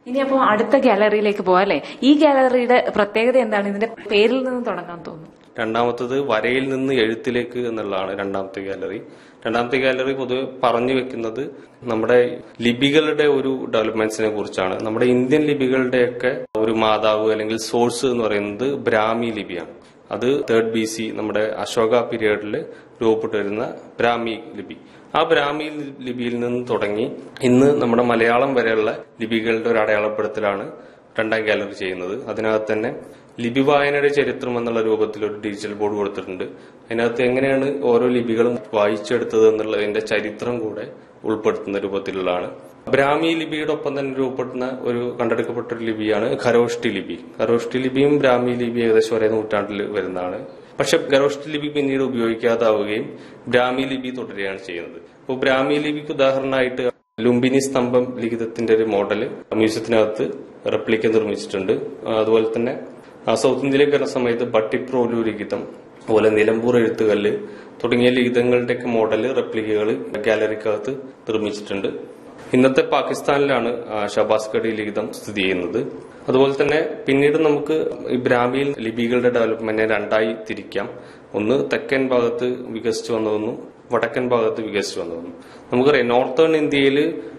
ഇനി അപ്പോൾ അടുത്ത ഗാലറിയിലേക്ക് പോവാം അല്ലെ ഈ ഗാലറിയുടെ പ്രത്യേകത എന്താണ് ഇതിന്റെ പേരിൽ നിന്ന് തുടങ്ങാൻ തോന്നുന്നു രണ്ടാമത്തത് വരയിൽ നിന്ന് എഴുത്തിലേക്ക് എന്നുള്ളതാണ് രണ്ടാമത്തെ ഗാലറി രണ്ടാമത്തെ ഗാലറി പൊതുവെ പറഞ്ഞു വെക്കുന്നത് നമ്മുടെ ലിപികളുടെ ഒരു ഡെവലപ്മെന്റ്സിനെ കുറിച്ചാണ് നമ്മുടെ ഇന്ത്യൻ ലിപികളുടെയൊക്കെ ഒരു മാതാവ് അല്ലെങ്കിൽ സോഴ്സ് എന്ന് പറയുന്നത് ബ്രാഹ്മി ലിപിയാണ് അത് തേർഡ് ബി സി നമ്മുടെ അശോക പീരീഡിൽ രൂപപ്പെട്ടു വരുന്ന ബ്രാഹ്മി ലിപി ആ ബ്രാഹ്മി ലിപിയിൽ നിന്ന് തുടങ്ങി ഇന്ന് നമ്മുടെ മലയാളം വരെയുള്ള ലിപികളുടെ ഒരു അടയാളപ്പെടുത്തലാണ് രണ്ടാം ഗാലറി ചെയ്യുന്നത് അതിനകത്ത് തന്നെ ലിപി വായനയുടെ ചരിത്രം എന്നുള്ള രൂപത്തിൽ ഒരു ഡിജിറ്റൽ ബോർഡ് കൊടുത്തിട്ടുണ്ട് അതിനകത്ത് എങ്ങനെയാണ് ഓരോ ലിപികളും വായിച്ചെടുത്തത് എന്നുള്ളതിന്റെ ചരിത്രം കൂടെ ഉൾപ്പെടുത്തുന്ന രൂപത്തിലുള്ളതാണ് ബ്രാഹ്മി ലിപിയുടെ ഒപ്പം തന്നെ രൂപപ്പെടുന്ന ഒരു കണ്ടെടുക്കപ്പെട്ട ഒരു ലിപിയാണ് ഖരോഷ്ടി ലിപി ഖരോഷ്ടി ലിപിയും ബ്രാഹ്മി ലിപി ഏകദേശം ഒരേ നൂറ്റാണ്ടിൽ വരുന്നതാണ് പക്ഷെ ഖരോഷ്ടി ലിപി പിന്നീട് ഉപയോഗിക്കാതാവുകയും ബ്രാഹ്മി ലിപി തുടരുകയാണ് ചെയ്യുന്നത് അപ്പോൾ ബ്രാഹ്മി ലിപിക്ക് ഉദാഹരണമായിട്ട് ലുംബിനി സ്തംഭം ലിഖിതത്തിന്റെ ഒരു മോഡല് മ്യൂസിയത്തിനകത്ത് റെപ്ലിക്ക നിർമ്മിച്ചിട്ടുണ്ട് അതുപോലെ തന്നെ ആ സൗത്ത് ഇന്ത്യയിലേക്ക് വരുന്ന സമയത്ത് ബട്ടിപ്രോലു ലിഖിതം അതുപോലെ നിലമ്പൂർ എഴുത്തുകല്ല് തുടങ്ങിയ ലിഖിതങ്ങളുടെയൊക്കെ മോഡല് റെപ്ലിക്കകൾ ഗാലറിക്കകത്ത് നിർമ്മിച്ചിട്ടുണ്ട് ഇന്നത്തെ പാകിസ്ഥാനിലാണ് ആ, ഷബാസ് ഗഡി ലിഖിതം സ്ഥിതി ചെയ്യുന്നത് അതുപോലെ തന്നെ പിന്നീട് നമുക്ക് ഈ ബ്രാഹ്മിയിൽ ലിപികളുടെ ഡെവലപ്മെന്റിനെ രണ്ടായി തിരിക്കാം ഒന്ന് തെക്കൻ ഭാഗത്ത് വികസിച്ചു വന്നതെന്നും വടക്കൻ ഭാഗത്ത് വികസിച്ചു വന്നതെന്നും നമുക്കറിയാം നോർത്തേൺ ഇന്ത്യയിൽ